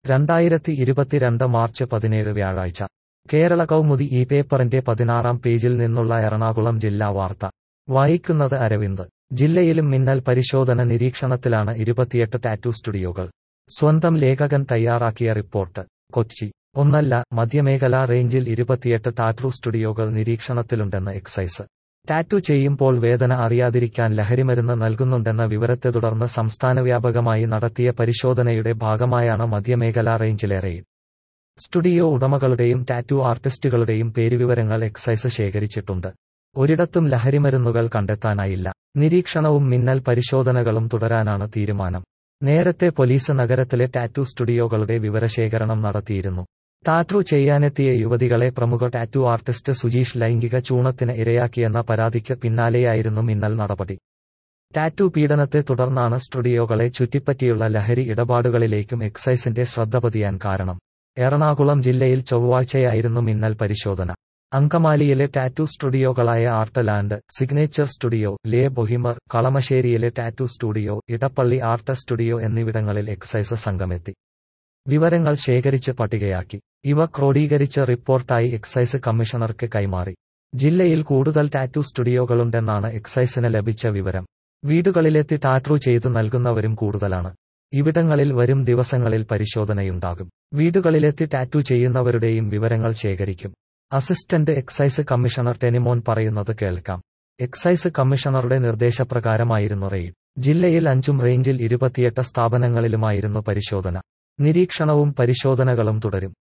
രണ്ടായിരത്തി ഇരുപത്തിരണ്ട് മാർച്ച് പതിനേഴ് വ്യാഴാഴ്ച കേരള കൗമുദി ഈ പേപ്പറിന്റെ പതിനാറാം പേജിൽ നിന്നുള്ള എറണാകുളം ജില്ലാ വാർത്ത വായിക്കുന്നത് അരവിന്ദ് ജില്ലയിലും മിന്നൽ പരിശോധന നിരീക്ഷണത്തിലാണ് ഇരുപത്തിയെട്ട് ടാറ്റു സ്റ്റുഡിയോകൾ സ്വന്തം ലേഖകൻ തയ്യാറാക്കിയ റിപ്പോർട്ട് കൊച്ചി ഒന്നല്ല മധ്യമേഖലാ റേഞ്ചിൽ ഇരുപത്തിയെട്ട് ടാറ്റു സ്റ്റുഡിയോകൾ നിരീക്ഷണത്തിലുണ്ടെന്ന് എക്സൈസ് ടാറ്റു ചെയ്യുമ്പോൾ വേദന അറിയാതിരിക്കാൻ ലഹരിമരുന്ന് നൽകുന്നുണ്ടെന്ന വിവരത്തെ തുടർന്ന് സംസ്ഥാനവ്യാപകമായി നടത്തിയ പരിശോധനയുടെ ഭാഗമായാണ് മധ്യമേഖലാ റേഞ്ചിലേറെയും സ്റ്റുഡിയോ ഉടമകളുടെയും ടാറ്റു ആർട്ടിസ്റ്റുകളുടെയും പേരുവിവരങ്ങൾ എക്സൈസ് ശേഖരിച്ചിട്ടുണ്ട് ഒരിടത്തും ലഹരിമരുന്നുകൾ കണ്ടെത്താനായില്ല നിരീക്ഷണവും മിന്നൽ പരിശോധനകളും തുടരാനാണ് തീരുമാനം നേരത്തെ പോലീസ് നഗരത്തിലെ ടാറ്റു സ്റ്റുഡിയോകളുടെ വിവരശേഖരണം നടത്തിയിരുന്നു ടാറ്റു ചെയ്യാനെത്തിയ യുവതികളെ പ്രമുഖ ടാറ്റു ആർട്ടിസ്റ്റ് സുജീഷ് ലൈംഗിക ചൂണത്തിന് ഇരയാക്കിയെന്ന പരാതിക്ക് പിന്നാലെയായിരുന്നു മിന്നൽ നടപടി ടാറ്റു പീഡനത്തെ തുടർന്നാണ് സ്റ്റുഡിയോകളെ ചുറ്റിപ്പറ്റിയുള്ള ലഹരി ഇടപാടുകളിലേക്കും എക്സൈസിന്റെ ശ്രദ്ധ പതിയാൻ കാരണം എറണാകുളം ജില്ലയിൽ ചൊവ്വാഴ്ചയായിരുന്നു മിന്നൽ പരിശോധന അങ്കമാലിയിലെ ടാറ്റു സ്റ്റുഡിയോകളായ ആർട്ട് ലാൻഡ് സിഗ്നേച്ചർ സ്റ്റുഡിയോ ലേ ബൊഹിമർ കളമശ്ശേരിയിലെ tattoo studio Edappally art studio എന്നിവിടങ്ങളിൽ എക്സൈസ് സംഘമെത്തി വിവരങ്ങൾ ശേഖരിച്ച് പട്ടികയാക്കി ഇവ ക്രോഡീകരിച്ച് റിപ്പോർട്ടായി എക്സൈസ് കമ്മീഷണർക്ക് കൈമാറി ജില്ലയിൽ കൂടുതൽ ടാറ്റു സ്റ്റുഡിയോകളുണ്ടെന്നാണ് എക്സൈസിന് ലഭിച്ച വിവരം വീടുകളിലെത്തി ടാറ്റു ചെയ്തു നൽകുന്നവരും കൂടുതലാണ് ഇവിടങ്ങളിൽ വരും ദിവസങ്ങളിൽ പരിശോധനയുണ്ടാകും വീടുകളിലെത്തി ടാറ്റു ചെയ്യുന്നവരുടെയും വിവരങ്ങൾ ശേഖരിക്കും അസിസ്റ്റന്റ് എക്സൈസ് കമ്മീഷണർ ടെനിമോൻ പറയുന്നത് കേൾക്കാം എക്സൈസ് കമ്മീഷണറുടെ നിർദ്ദേശപ്രകാരമായിരുന്നു റെയ്ഡ് ജില്ലയിൽ അഞ്ചും റേഞ്ചിൽ ഇരുപത്തിയെട്ട് സ്ഥാപനങ്ങളിലുമായിരുന്നു പരിശോധന നിരീക്ഷണവും പരിശോധനകളും തുടരും